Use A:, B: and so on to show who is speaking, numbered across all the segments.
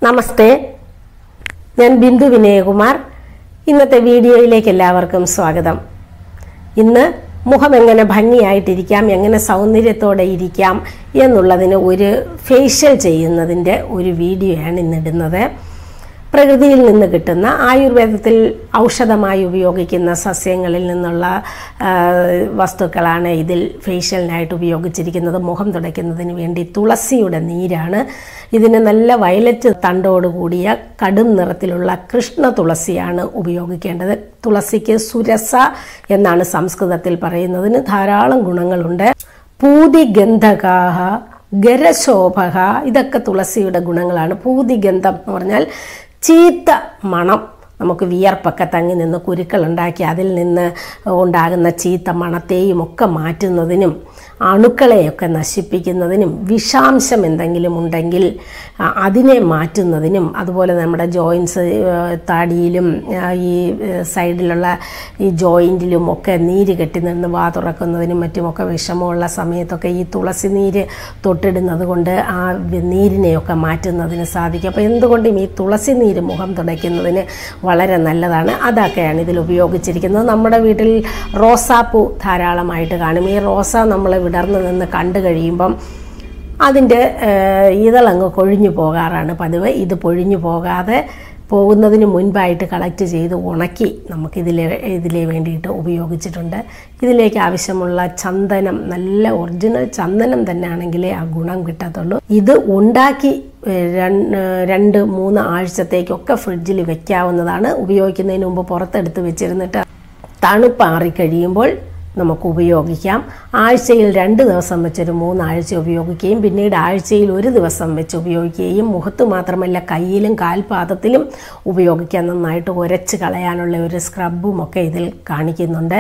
A: നമസ്തേ ഞാൻ ബിന്ദു വിനയകുമാർ ഇന്നത്തെ വീഡിയോയിലേക്ക് എല്ലാവർക്കും സ്വാഗതം ഇന്ന് മുഖം എങ്ങനെ ഭംഗിയായിട്ടിരിക്കാം എങ്ങനെ സൗന്ദര്യത്തോടെ ഇരിക്കാം എന്നുള്ളതിന് ഒരു ഫേഷ്യൽ ചെയ്യുന്നതിൻ്റെ ഒരു വീഡിയോയാണ് ഇന്നിടുന്നത് പ്രകൃതിയിൽ നിന്ന് കിട്ടുന്ന ആയുർവേദത്തിൽ ഔഷധമായി ഉപയോഗിക്കുന്ന സസ്യങ്ങളിൽ നിന്നുള്ള ആ, വസ്തുക്കളാണ് ഇതിൽ ഫേഷ്യലിനായിട്ട് ഉപയോഗിച്ചിരിക്കുന്നത് മുഖം തുടയ്ക്കുന്നതിന് വേണ്ടി തുളസിയുടെ നീരാണ് ഇതിന് നല്ല വയലറ്റ് തണ്ടോട് കൂടിയ കടും നിറത്തിലുള്ള കൃഷ്ണ തുളസിയാണ് ഉപയോഗിക്കേണ്ടത് തുളസിക്ക് സുരസ എന്നാണ് സംസ്കൃതത്തിൽ പറയുന്നതിന് ധാരാളം ഗുണങ്ങളുണ്ട് പൂതി ഗന്ധകാഹ ഗരശോഭക ഇതൊക്കെ തുളസിയുടെ ഗുണങ്ങളാണ് പൂതിഗന്ധം എന്ന് പറഞ്ഞാൽ ചീത്ത മണം നമുക്ക് വിയർപ്പൊക്കെ തങ്ങി നിന്ന് കുരുക്കൾ ഉണ്ടാക്കി അതിൽ നിന്ന് ഉണ്ടാകുന്ന ചീത്ത മണത്തെയും ഒക്കെ മാറ്റുന്നതിനും അണുക്കളെയൊക്കെ നശിപ്പിക്കുന്നതിനും വിഷാംശം എന്തെങ്കിലും ഉണ്ടെങ്കിൽ ആ, അതിനെ മാറ്റുന്നതിനും അതുപോലെ നമ്മുടെ ജോയിൻസ് താടിയിലും ആ, ഈ ഏ, സൈഡിലുള്ള ഈ ജോയിൻറ്റിലും ഒക്കെ നീര് കെട്ടി നിന്ന് വാ തുറക്കുന്നതിനും മറ്റുമൊക്കെ വിഷമമുള്ള സമയത്തൊക്കെ ഈ തുളസി നീര് തൊട്ടിടുന്നത് കൊണ്ട് ആ വി- നീരിനെയൊക്കെ മാറ്റുന്നതിന് സാധിക്കും അപ്പോൾ എന്തുകൊണ്ടും ഈ തുളസി നീര് മുഖം തുടയ്ക്കുന്നതിന് വളരെ നല്ലതാണ് അതൊക്കെയാണ് ഇതിൽ ഉപയോഗിച്ചിരിക്കുന്നത് നമ്മുടെ വീട്ടിൽ റോസാപ്പൂ ധാരാളമായിട്ട് കാണും ഈ റോസ നമ്മൾ വിടർന്ന് നിന്ന് കണ്ടു കഴിയുമ്പം അതിൻ്റെ ഏഹ്, ഇതളങ്ങ് കൊഴിഞ്ഞു പോകാറാണ് പതിവ് ഇത് പൊഴിഞ്ഞു പോകാതെ പോകുന്നതിന് മുൻപായിട്ട് കളക്ട് ചെയ്ത് ഉണക്കി നമുക്കിതിലെ ഇതിലെ വേണ്ടിയിട്ട് ഉപയോഗിച്ചിട്ടുണ്ട് ഇതിലേക്ക് ആവശ്യമുള്ള ചന്ദനം നല്ല ഒറിജിനൽ ചന്ദനം തന്നെ ആണെങ്കിലേ ആ ഗുണം കിട്ടത്തുള്ളൂ ഇത് ഉണ്ടാക്കി ഏഹ്, രൺ- ഏഹ്, രണ്ട് മൂന്ന് ആഴ്ചത്തേക്കൊക്കെ ഫ്രിഡ്ജിൽ വെക്കാവുന്നതാണ് ഉപയോഗിക്കുന്നതിന് മുമ്പ് പുറത്തെടുത്ത് വെച്ചിരുന്നിട്ട് തണുപ്പാറി കഴിയുമ്പോൾ നമുക്ക് ഉപയോഗിക്കാം ആഴ്ചയിൽ രണ്ട് ദിവസം വെച്ചൊരു മൂന്നാഴ്ച ഉപയോഗിക്കുകയും പിന്നീട് ആഴ്ചയിൽ ഒരു ദിവസം വെച്ച് ഉപയോഗിക്കുകയും മുഖത്ത് മാത്രമല്ല കയ്യിലും കാൽപാദത്തിലും ഉപയോഗിക്കാൻ നന്നായിട്ട് ഉരച്ച് കളയാനുള്ള ഒരു സ്ക്രബും ഒക്കെ ഇതിൽ കാണിക്കുന്നുണ്ട്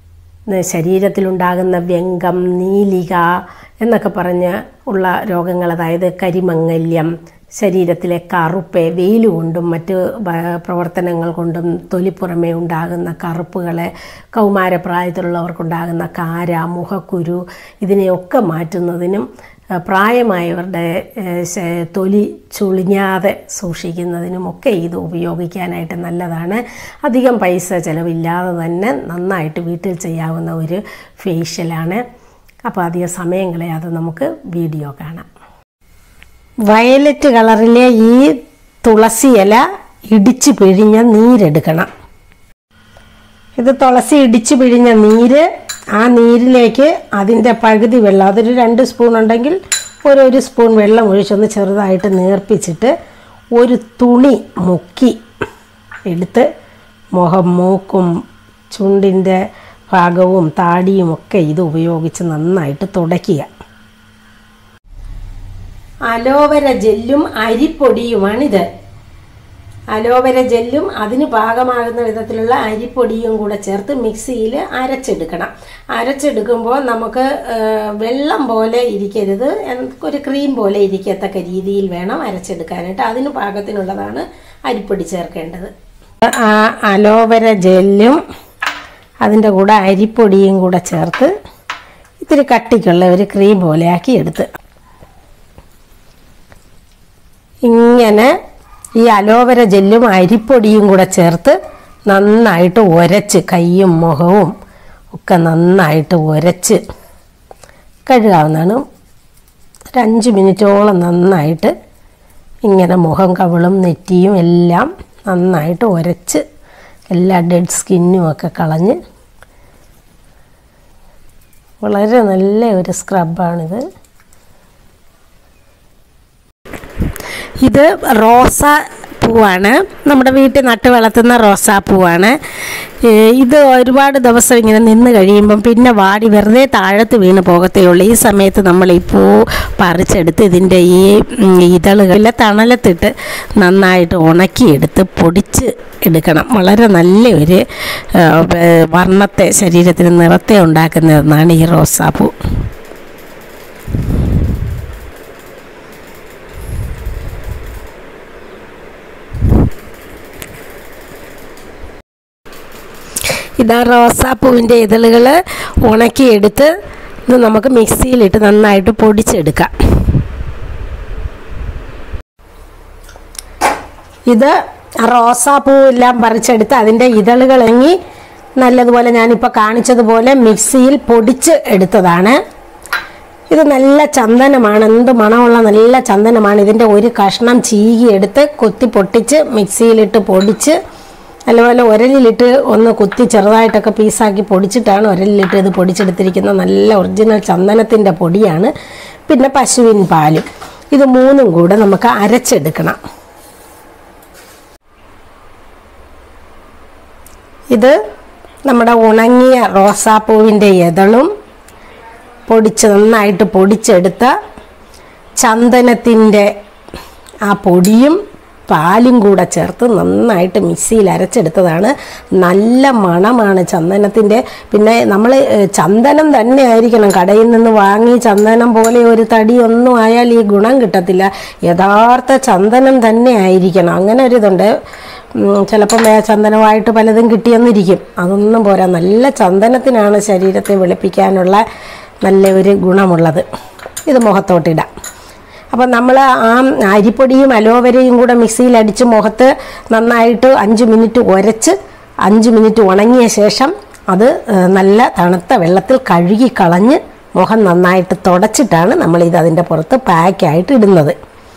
A: ശരീരത്തിലുണ്ടാകുന്ന വ്യംഗം നീലിക എന്നൊക്കെ പറഞ്ഞ് ഉള്ള രോഗങ്ങൾ അതായത് കരിമങ്ങല്യം ശരീരത്തിലെ കറുപ്പ് വെയിൽ കൊണ്ടും മറ്റ് ബ- പ്രവർത്തനങ്ങൾ കൊണ്ടും തൊലിപ്പുറമേ ഉണ്ടാകുന്ന കറുപ്പുകളെ കൗമാരപ്രായത്തിലുള്ളവർക്കുണ്ടാകുന്ന കാര മുഖക്കുരു ഇതിനെയൊക്കെ മാറ്റുന്നതിനും ആ, പ്രായമായവരുടെ ഏ, ശ- തൊലി ചുളിഞ്ഞാതെ സൂക്ഷിക്കുന്നതിനുമൊക്കെ ഇത് ഉപയോഗിക്കാനായിട്ട് നല്ലതാണ് അധികം പൈസ ചിലവില്ലാതെ തന്നെ നന്നായിട്ട് വീട്ടിൽ ചെയ്യാവുന്ന ഒരു ഫേഷ്യലാണ് അപ്പോൾ അധികം സമയം കളയാതെ നമുക്ക് വീഡിയോ കാണാം വയലറ്റ് കളറിലെ ഈ തുളസി ഇല ഇടിച്ച് പിഴിഞ്ഞ നീരെടുക്കണം ഇത് തുളസി ഇടിച്ച് പിഴിഞ്ഞ നീര് ആ നീരിലേക്ക് അതിൻ്റെ പകുതി വെള്ളം അതൊരു രണ്ട് സ്പൂൺ ഉണ്ടെങ്കിൽ ഒരു ഒരു സ്പൂൺ വെള്ളം ഒഴിച്ചൊന്ന് ചെറുതായിട്ട് നേർപ്പിച്ചിട്ട് ഒരു തുണി മുക്കി എടുത്ത് മുഖം മൂക്കും ചുണ്ടിൻ്റെ ഭാഗവും താടിയും ഒക്കെ ഇത് ഉപയോഗിച്ച് നന്നായിട്ട് തുടയ്ക്കുക അലോവര ജെല്ലും അരിപ്പൊടിയുമാണിത് അലോവര ജെല്ലും അതിന് പാകമാകുന്ന വിധത്തിലുള്ള അരിപ്പൊടിയും കൂടെ ചേർത്ത് മിക്സിയിൽ അരച്ചെടുക്കണം അരച്ചെടുക്കുമ്പോൾ നമുക്ക് ആ, വെള്ളം പോലെ ഇരിക്കരുത് എന്ത് ഒരു ക്രീം പോലെ ഇരിക്കത്തക്ക രീതിയിൽ വേണം അരച്ചെടുക്കാനായിട്ട് അതിന് പാകത്തിനുള്ളതാണ് അരിപ്പൊടി ചേർക്കേണ്ടത് ആ അലോവര ജെല്ലും അതിൻ്റെ കൂടെ അരിപ്പൊടിയും കൂടെ ചേർത്ത് ഇത്തിരി കട്ടിക്കുള്ള ഒരു ക്രീം പോലെ ആക്കി എടുത്ത് ഇങ്ങനെ ഈ അലോവര ജെല്ലും അരിപ്പൊടിയും കൂടെ ചേർത്ത് നന്നായിട്ട് ഉരച്ച് കൈയും മുഖവും ഒക്കെ നന്നായിട്ട് ഉരച്ച് കഴുകാവുന്നതാണ് ഒരു അഞ്ച് മിനിറ്റോളം നന്നായിട്ട് ഇങ്ങനെ മുഖം കവിളും നെറ്റിയും എല്ലാം നന്നായിട്ട് ഉരച്ച് എല്ലാ ഡെഡ് സ്കിന്നും ഒക്കെ കളഞ്ഞ് വളരെ നല്ല ഒരു സ്ക്രബാണിത് ഇത് റോസ പൂവാണ് നമ്മുടെ വീട്ടിൽ നട്ട് വളർത്തുന്ന റോസാപ്പൂവാണ് ഏഹ് ഇത് ഒരുപാട് ദിവസം ഇങ്ങനെ നിന്ന് കഴിയുമ്പം പിന്നെ വാടി വെറുതെ താഴത്ത് വീണ് പോകത്തേ ഉള്ളൂ ഈ സമയത്ത് നമ്മൾ ഈ പൂ പറിച്ചെടുത്ത് ഇതിൻ്റെ ഈ ഉം, ഇതളുകളിലെ തണലത്തിട്ട് നന്നായിട്ട് ഉണക്കിയെടുത്ത് പൊടിച്ച് എടുക്കണം വളരെ നല്ല ഒരു ഏഹ്, വേ- വർണ്ണത്തെ ശരീരത്തിന് നിറത്തെ ഉണ്ടാക്കുന്നതെന്നാണ് ഈ റോസാപ്പൂ ഇതാ റോസാപ്പൂവിൻ്റെ ഇതളുകൾ ഉണക്കിയെടുത്ത് ഇത് നമുക്ക് മിക്സിയിലിട്ട് നന്നായിട്ട് പൊടിച്ചെടുക്കാം ഇത് റോസാപ്പൂ എല്ലാം പറിച്ചെടുത്ത് അതിൻ്റെ ഇതളുകൾ ഇറങ്ങി നല്ലതുപോലെ ഞാനിപ്പോൾ കാണിച്ചതുപോലെ മിക്സിയിൽ പൊടിച്ച് എടുത്തതാണ് ഇത് നല്ല ചന്ദനമാണ് എന്ത് മണമുള്ള നല്ല ചന്ദനമാണ് ഇതിൻ്റെ ഒരു കഷ്ണം ചീകി എടുത്ത് കുത്തി പൊട്ടിച്ച് മിക്സിയിലിട്ട് പൊടിച്ച് നല്ലപോലെ ഉരലിലിട്ട് ഒന്ന് കുത്തി ചെറുതായിട്ടൊക്കെ പീസാക്കി പൊടിച്ചിട്ടാണ് ഉരലിലിട്ട് ഇത് പൊടിച്ചെടുത്തിരിക്കുന്ന നല്ല ഒറിജിനൽ ചന്ദനത്തിൻ്റെ പൊടിയാണ് പിന്നെ പശുവിൻ പാലും ഇത് മൂന്നും കൂടെ നമുക്ക് അരച്ചെടുക്കണം ഇത് നമ്മുടെ ഉണങ്ങിയ റോസാപ്പൂവിൻ്റെ ഇതളും പൊടിച്ച് നന്നായിട്ട് പൊടിച്ചെടുത്ത ചന്ദനത്തിൻ്റെ ആ പൊടിയും പാലും കൂടെ ചേർത്ത് നന്നായിട്ട് മിക്സിയിൽ അരച്ചെടുത്തതാണ് നല്ല മണമാണ് ചന്ദനത്തിൻ്റെ പിന്നെ നമ്മൾ ചന്ദനം തന്നെ ആയിരിക്കണം കടയിൽ നിന്ന് വാങ്ങി ചന്ദനം പോലെ ഒരു തടി ഒന്നും ആയാൽ ഈ ഗുണം കിട്ടത്തില്ല യഥാർത്ഥ ചന്ദനം തന്നെ ആയിരിക്കണം അങ്ങനെ ഒരു ഇതുണ്ട് ചിലപ്പം ചന്ദനമായിട്ട് പലതും കിട്ടിയെന്നിരിക്കും അതൊന്നും പോരാ നല്ല ചന്ദനത്തിനാണ് ശരീരത്തെ വെളുപ്പിക്കാനുള്ള നല്ല ഒരു ഗുണമുള്ളത് ഇത് മുഖത്തോട്ടിടാം അപ്പം നമ്മൾ ആ അരിപ്പൊടിയും അലോവരയും കൂടെ മിക്സിയിൽ അടിച്ച് മുഖത്ത് നന്നായിട്ട് അഞ്ച് മിനിറ്റ് ഉരച്ച് അഞ്ച് മിനിറ്റ് ഉണങ്ങിയ ശേഷം അത് ഏഹ്, നല്ല തണുത്ത വെള്ളത്തിൽ കഴുകി കളഞ്ഞ് മുഖം നന്നായിട്ട് തുടച്ചിട്ടാണ് നമ്മളിത് അതിൻ്റെ പുറത്ത് പാക്കായിട്ട് ഇടുന്നത്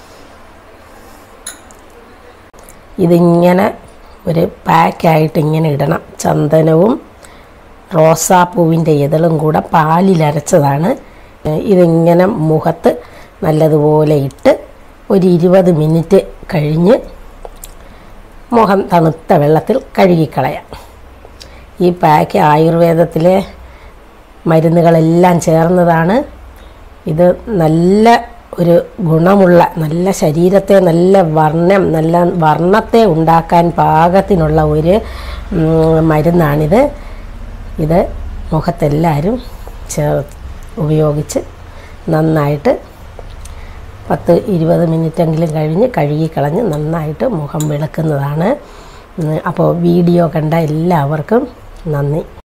A: ഇതിങ്ങനെ ഒരു പാക്കായിട്ട് ഇങ്ങനെ ഇടണം ചന്ദനവും റോസാപ്പൂവിൻ്റെ ഇതളും കൂടെ പാലിലരച്ചതാണ് ഏഹ് ഇതിങ്ങനെ മുഖത്ത് നല്ലതുപോലെ ഇട്ട് ഒരു ഇരുപത് മിനിറ്റ് കഴിഞ്ഞ് മുഖം തണുത്ത വെള്ളത്തിൽ കഴുകിക്കളയാം ഈ പാക്ക് ആയുർവേദത്തിലെ മരുന്നുകളെല്ലാം ചേർന്നതാണ് ഇത് നല്ല ഒരു ഗുണമുള്ള നല്ല ശരീരത്തെ നല്ല വർണ്ണം നല്ല വർണ്ണത്തെ ഉണ്ടാക്കാൻ പാകത്തിനുള്ള ഒരു ഉം, മരുന്നാണിത് ഇത് മുഖത്തെല്ലാവരും ചേർ ഉപയോഗിച്ച് നന്നായിട്ട് പത്ത് ഇരുപത് മിനിറ്റെങ്കിലും കഴിഞ്ഞ് കഴുകി കളഞ്ഞ് നന്നായിട്ട് മുഖം വെളുക്കുന്നതാണ് ഉം, അപ്പോൾ വീഡിയോ കണ്ട എല്ലാവർക്കും നന്ദി